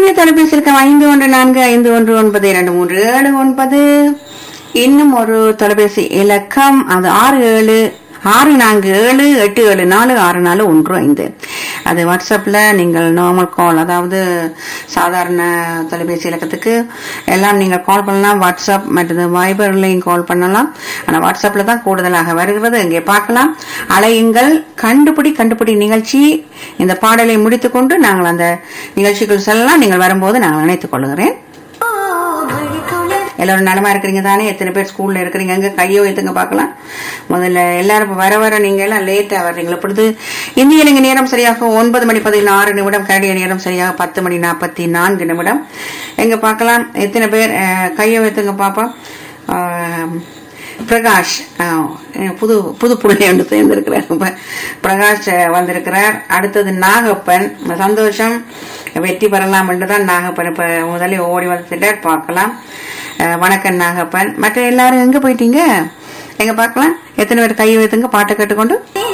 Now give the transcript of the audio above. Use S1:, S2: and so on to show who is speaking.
S1: எங்களுடைய தொலைபேசி இருக்க ஐந்து ஒன்று நான்கு ஐந்து ஒன்று ஒன்பது இரண்டு மூன்று ஏழு ஒன்பது இன்னும் ஒரு தொலைபேசி இலக்கம் அது ஆறு ஏழு ஆறு நான்கு ஏழு எட்டு ஏழு நாலு ஆறு நாலு ஒன்று ஐந்து அது வாட்ஸ்அப்ல நீங்கள் நார்மல் கால் அதாவது சாதாரண தொலைபேசி இலக்கத்துக்கு எல்லாம் நீங்கள் கால் பண்ணலாம் வாட்ஸ்அப் மற்றது வைபர்லையும் கால் பண்ணலாம் ஆனா வாட்ஸ்அப்ல தான் கூடுதலாக வருகிறது இங்கே பார்க்கலாம் அலையுங்கள் கண்டுபிடி கண்டுபிடி நிகழ்ச்சி இந்த பாடலை முடித்துக்கொண்டு நாங்கள் அந்த நிகழ்ச்சிக்குள் செல்லலாம் நீங்கள் வரும்போது நாங்கள் நினைத்துக் கொள்கிறேன் எல்லாரும் நலமா இருக்கிறீங்க தானே எத்தனை பேர் ஸ்கூல்ல இருக்கிறீங்க எங்க கையோ எடுத்துங்க பார்க்கலாம் முதல்ல எல்லாரும் இப்ப வர வர நீங்க எல்லாம் லேட்டா வர்றீங்களா இப்பொழுது இந்திய இலங்கை நேரம் சரியாக ஒன்பது மணி பதினாறு நிமிடம் கனடிய நேரம் சரியாக பத்து மணி நாற்பத்தி நான்கு நிமிடம் எங்க பார்க்கலாம் எத்தனை பேர் அஹ், கையோ எடுத்துங்க பாப்போம் அஹ், பிரகாஷ் அஹ், புது புது புள்ளி ஒன்று சேர்ந்திருக்கிறார் இப்ப பிரகாஷ் அஹ், வந்திருக்கிறார் அடுத்தது நாகப்பன் சந்தோஷம் வெற்றி பெறலாம் என்றுதான் நாகப்பன் இப்ப முதலில் ஓடி வந்துட்டார் பார்க்கலாம் அஹ், வணக்கம் நாகப்பன் மற்ற எல்லாரும் எங்க போயிட்டீங்க எங்க பார்க்கலாம் எத்தனை பேர் கை வைத்துங்க பாட்டை கேட்டுக்கொண்டு